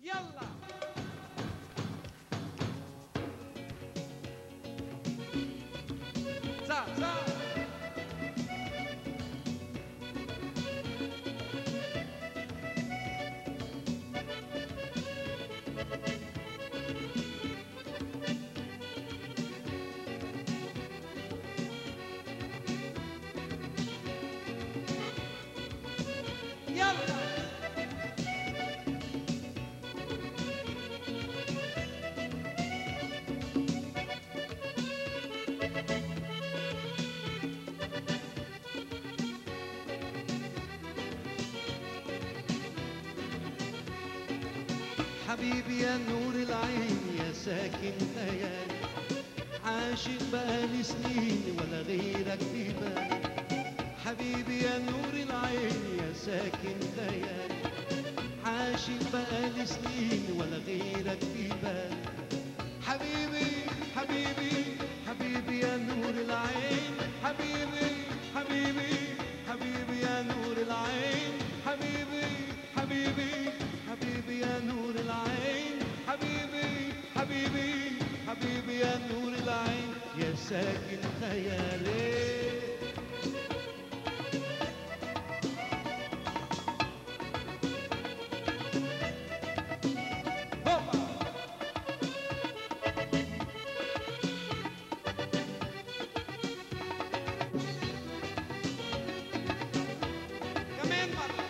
يلا صح صح يلا حبيبي يا نور العين يا ساكن خيالي عاشق بقالي سنين ولا غيرك في بالي حبيبي يا نور العين يا ساكن خيالي عاشق بقالي سنين ولا غيرك في بالي حبيبي حبيبي حبيبي يا نور العين حبيبي حبيبي حبيبي يا نور العين حبيبي حبيبي حبيبي يا نور العين حبيبي حبيبي حبيبي يا نور العين يا ساكن خيالي هوبا كمان مرة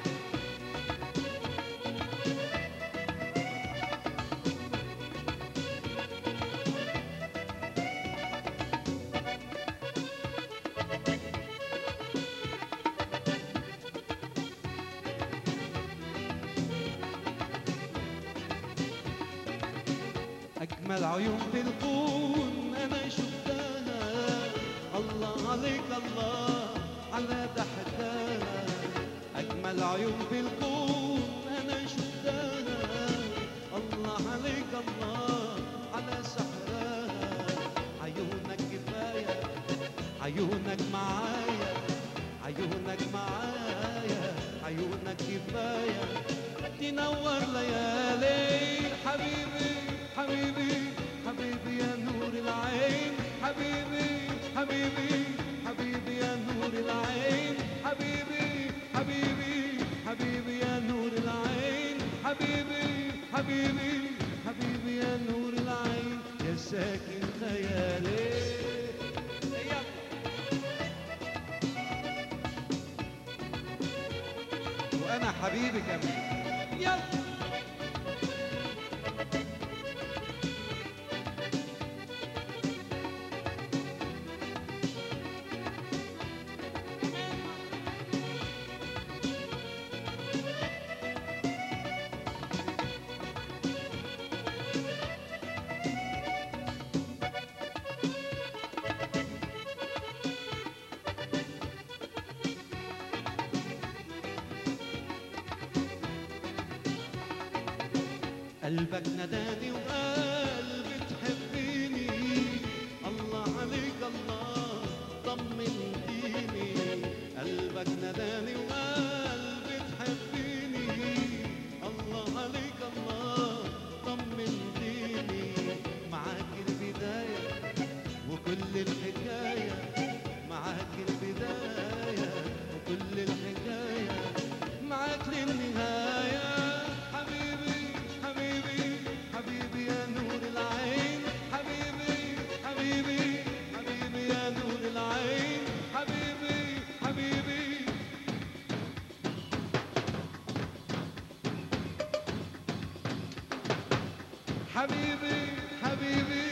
أجمل عيون في الكون أنا شفتها الله عليك الله على ضحكها أجمل عيون في الكون أنا شفتها الله عليك الله على سحرها عيونك كفاية عيونك معايا عيونك معايا عيونك كفاية تنور ليالي حبيبي حبيبي حبيبي يا نور العين حبيبي حبيبي حبيبي يا نور العين حبيبي حبيبي حبيبي يا نور العين حبيبي حبيبي حبيبي يا نور العين يا ساكن خيالي يلا وانا حبيبي كمان يلا قلبك ناداني وقال بتحبيني الله عليك الله طمنتيني قلبك ناداني وقال بتحبيني الله عليك الله طمنتيني معاك البداية وكل الحكاية معاك البداية وكل الحكاية معاك للنهاية حبيبي حبيبي حبيبي يا نور العين حبيبي حبيبي حبيبي يا نور العين حبيبي حبيبي حبيبي حبيبي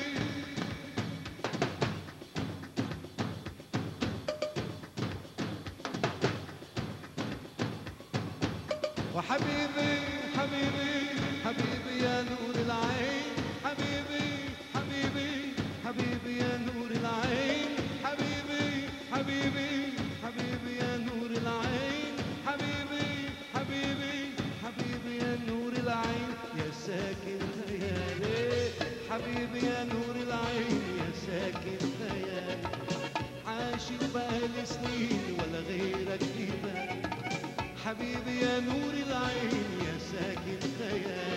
وحبيبي حبيبي حبيبي يا نور العين حبيبي حبيبي حبيبي يا نور العين حبيبي حبيبي حبيبي يا نور العين حبيبي حبيبي حبيبي يا نور العين يا ساكن خيالي حبيبي يا نور العين يا ساكن خيالي عاشق بقالي سنين ولا غيرك في بالي حبيبي يا نور العين يا ساكن خيالي